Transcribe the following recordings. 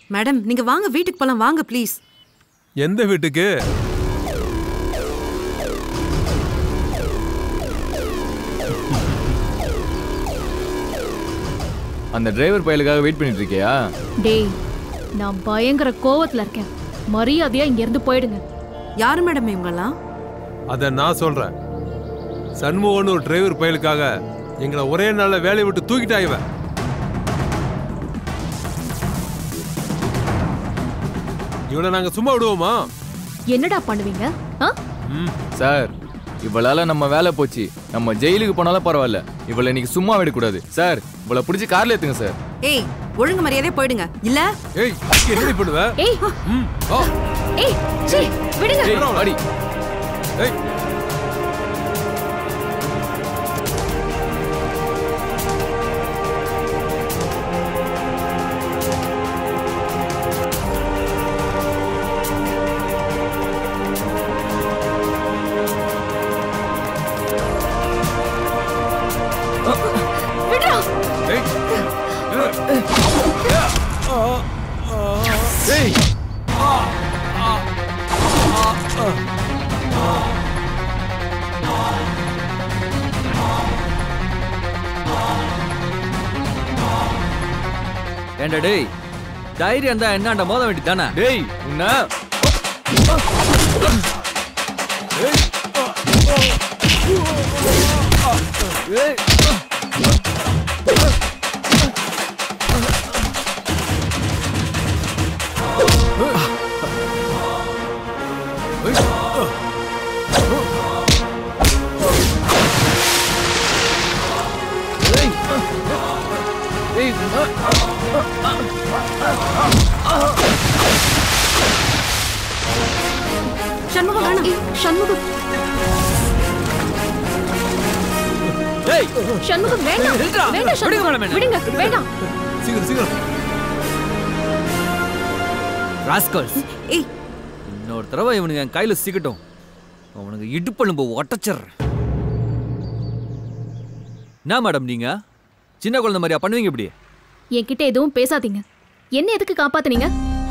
Madam நீங்க வாங்க வீட்டுக்கு போலாம் வாங்க ப்ளீஸ் எந்த வீட்டுக்கு அந்த டிரைவர் பயலுக்காக வெயிட் பண்ணிட்டு இருக்கியா டேய் நான் பயங்கர கோவத்துல இருக்கேன் மரியாதையா இங்க இருந்து போயிடுங்க யாரு மேடம் இவங்கெல்லாம் அத நான் சொல்றேன் சண்முகன்னு ஒரு டிரைவர் பயலுக்காக எங்களை ஒரே நாள்ல வேலையை விட்டு தூக்கிட்டா இவன் இவனை நாங்க சும்மா விடுவோமா என்னடா பண்ணுவீங்க ஆ? ம் சார் இவளால நம்ம வேலை போச்சு நம்ம ஜெயிலுக்கு போனாலும் பரவாயில்ல இவளை இன்னைக்கு சும்மா விடக்கூடாது சார் இவளை பிடிச்சி கார்ல ஏத்துங்க சார் ஏய் ஒழுங்கு மரியாதையா போயிடுங்க இல்ல ஏய் என்னடி பண்ணுவ ஏய் ம் ஆ ஏய் சீ விடுங்க ஏய், வாடி ஏய் விடுடா ஏய் ஏய் ஏண்டா டேய் தைரியம் இருந்தா என்னாண்ட மோத வேண்டி தானே டேய் உன்ன சண்முகம் வேணாம் சண்முகம் டேய் சண்முகம் வேண்டாம் நில்றா. வேண்டாம் விடுங்க சண்முகம் மேடம் என்ன. விடுங்க வேண்டாம் சீக்கிரம் சீக்கிரம் ராஸ்கல்ஸ் ஏய் இன்னொரு தடவை இவனுங்க என் கையில சிக்கட்டும் அவனுக்கு இடுப்பெலும்பு ஒட்டச்சிடுறேன் என்ன மேடம் நீங்க சின்ன குழந்தை மாதிரியா பண்ணுவீங்க இப்படி என்கிட்ட எதுவும் பேசாதீங்க என்ன எதுக்கு காப்பாத்துனீங்க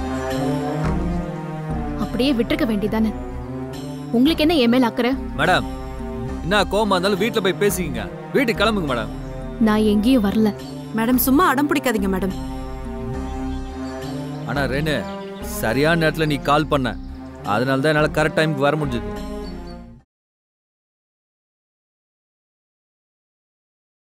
அப்படியே விட்டுருக்க வேண்டியதானே உங்களுக்கு என்ன என் மேல அக்கறை மேடம் என்ன கோவமா இருந்தாலும் வீட்ல போய் பேசிக்கங்க வீட்டுக்கு கிளம்புங்க மேடம் நான் எங்கேயும் வரல மேடம் சும்மா அடம் பிடிக்காதீங்க மேடம் ஆனா ரெனு சரியான நேரத்துல நீ கால் பண்ண அதனால தான் என்னால கரெக்ட் டைமுக்கு வர முடிஞ்சது